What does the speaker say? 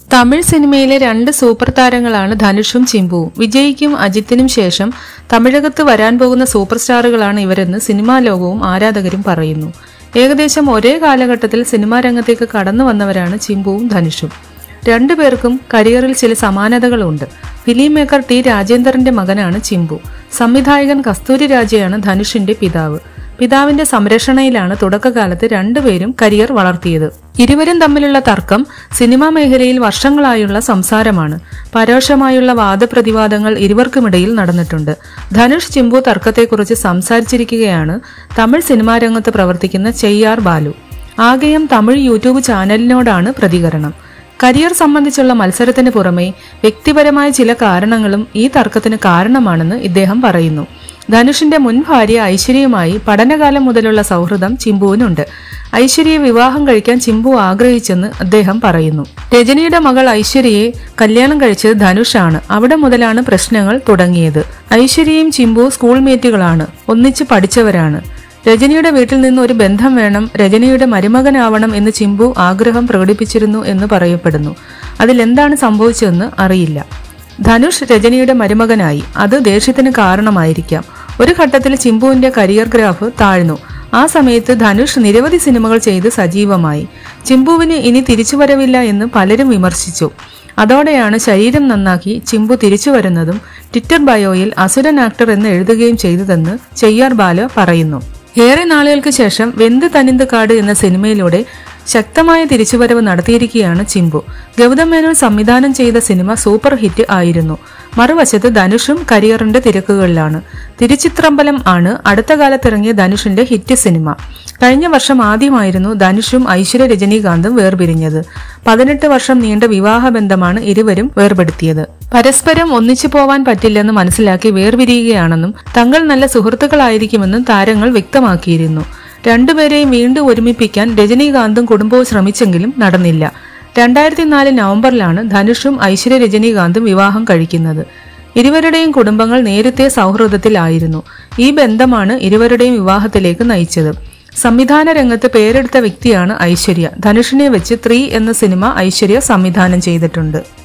തമിഴ് സിനിമയിലെ രണ്ട് സൂപ്പർ താരങ്ങളാണ് ധനുഷും ചിമ്പുവും വിജയ്ക്കും അജിത്തിനും ശേഷം തമിഴകത്ത് വരാൻ പോകുന്ന സൂപ്പർ സ്റ്റാറുകളാണ് ഇവരെന്ന് സിനിമാ ലോകവും ആരാധകരും പറയുന്നു ഏകദേശം ഒരേ കാലഘട്ടത്തിൽ സിനിമാ രംഗത്തേക്ക് കടന്നു വന്നവരാണ് ചിമ്പുവും ധനുഷും രണ്ടുപേർക്കും കരിയറിൽ ചില സമാനതകളുണ്ട് ഫിലിം മേക്കർ ടി രാജേന്ദ്രന്റെ മകനാണ് ചിമ്പു സംവിധായകൻ കസ്തൂരി രാജയാണ് ധനുഷിന്റെ പിതാവ് പിതാവിന്റെ സംരക്ഷണയിലാണ് തുടക്കകാലത്ത് രണ്ടുപേരും കരിയർ വളർത്തിയത് ഇരുവരും തമ്മിലുള്ള തർക്കം സിനിമാ മേഖലയിൽ വർഷങ്ങളായുള്ള സംസാരമാണ് പരോക്ഷമായുള്ള വാദപ്രതിവാദങ്ങൾ ഇരുവർക്കുമിടയിൽ നടന്നിട്ടുണ്ട് ധനുഷ് ചിമ്പു തർക്കത്തെക്കുറിച്ച് സംസാരിച്ചിരിക്കുകയാണ് തമിഴ് സിനിമാ രംഗത്ത് പ്രവർത്തിക്കുന്ന ചെയ്യാർ ബാലു ആകെയും തമിഴ് യൂട്യൂബ് ചാനലിനോടാണ് പ്രതികരണം കരിയർ സംബന്ധിച്ചുള്ള മത്സരത്തിന് പുറമെ വ്യക്തിപരമായ ചില കാരണങ്ങളും ഈ തർക്കത്തിന് കാരണമാണെന്ന് ഇദ്ദേഹം പറയുന്നു ധനുഷിന്റെ മുൻ ഭാര്യ ഐശ്വര്യയുമായി പഠനകാലം മുതലുള്ള സൗഹൃദം ചിമ്പുവിനുണ്ട് ഐശ്വര്യയെ വിവാഹം കഴിക്കാൻ ചിമ്പു ആഗ്രഹിച്ചെന്ന് അദ്ദേഹം പറയുന്നു രജനിയുടെ മകൾ ഐശ്വര്യയെ കല്യാണം കഴിച്ചത് ധനുഷാണ് അവിടെ മുതലാണ് പ്രശ്നങ്ങൾ തുടങ്ങിയത് ഐശ്വര്യയും ചിമ്പു സ്കൂൾ മേറ്റുകളാണ് ഒന്നിച്ച് പഠിച്ചവരാണ് രജനിയുടെ വീട്ടിൽ നിന്ന് ഒരു ബന്ധം വേണം രജനിയുടെ മരുമകനാവണം എന്ന് ചിമ്പു ആഗ്രഹം പ്രകടിപ്പിച്ചിരുന്നു എന്ന് പറയപ്പെടുന്നു അതിലെന്താണ് സംഭവിച്ചതെന്ന് അറിയില്ല ധനുഷ് രജനിയുടെ മരുമകനായി അത് ദേഷ്യത്തിന് കാരണമായിരിക്കാം ഒരു ഘട്ടത്തിൽ ചിമ്പുവിന്റെ കരിയർ ഗ്രാഫ് താഴ്ന്നു ആ സമയത്ത് ധനുഷ് നിരവധി സിനിമകൾ ചെയ്ത് സജീവമായി ചിമ്പുവിന് ഇനി തിരിച്ചുവരവില്ല എന്ന് പലരും വിമർശിച്ചു അതോടെയാണ് ശരീരം നന്നാക്കി ചിമ്പു തിരിച്ചു വരുന്നതും ട്വിറ്റർ ബയോയിൽ അസുരൻ ആക്ടർ എന്ന് എഴുതുകയും ചെയ്തതെന്ന് ചെയ്യാർ ബാല പറയുന്നു ഏറെ നാളുകൾക്ക് ശേഷം വെന്ത് തനിന്ത് കാട് എന്ന സിനിമയിലൂടെ ശക്തമായ തിരിച്ചുവരവ് നടത്തിയിരിക്കുകയാണ് ചിമ്പു ഗൗതം മേനോൻ സംവിധാനം ചെയ്ത സിനിമ സൂപ്പർ ഹിറ്റ് ആയിരുന്നു മറുവശത്ത് ധനുഷും കരിയറിന്റെ തിരക്കുകളിലാണ് തിരുച്ചിത്രമ്പലം ആണ് അടുത്ത കാലത്തിറങ്ങിയ ധനുഷിന്റെ ഹിറ്റ് സിനിമ കഴിഞ്ഞ വർഷം ആദ്യമായിരുന്നു ധനുഷും ഐശ്വര്യ രജനീകാന്തും വേർപിരിഞ്ഞത് പതിനെട്ട് വർഷം നീണ്ട വിവാഹബന്ധമാണ് ഇരുവരും വേർപെടുത്തിയത് പരസ്പരം ഒന്നിച്ചു പോവാൻ പറ്റില്ലെന്ന് മനസ്സിലാക്കി വേർപിരിയുകയാണെന്നും തങ്ങൾ നല്ല സുഹൃത്തുക്കളായിരിക്കുമെന്നും താരങ്ങൾ വ്യക്തമാക്കിയിരുന്നു രണ്ടുപേരെയും വീണ്ടും ഒരുമിപ്പിക്കാൻ രജനീകാന്തും കുടുംബവും ശ്രമിച്ചെങ്കിലും നടന്നില്ല രണ്ടായിരത്തി നാല് നവംബറിലാണ് ധനുഷും ഐശ്വര്യ രജനീകാന്തും വിവാഹം കഴിക്കുന്നത് ഇരുവരുടെയും കുടുംബങ്ങൾ നേരത്തെ സൗഹൃദത്തിലായിരുന്നു ഈ ബന്ധമാണ് ഇരുവരുടെയും വിവാഹത്തിലേക്ക് നയിച്ചത് സംവിധാന രംഗത്ത് പേരെടുത്ത വ്യക്തിയാണ് ഐശ്വര്യ ധനുഷിനെ വെച്ച് ത്രീ എന്ന സിനിമ ഐശ്വര്യ സംവിധാനം ചെയ്തിട്ടുണ്ട്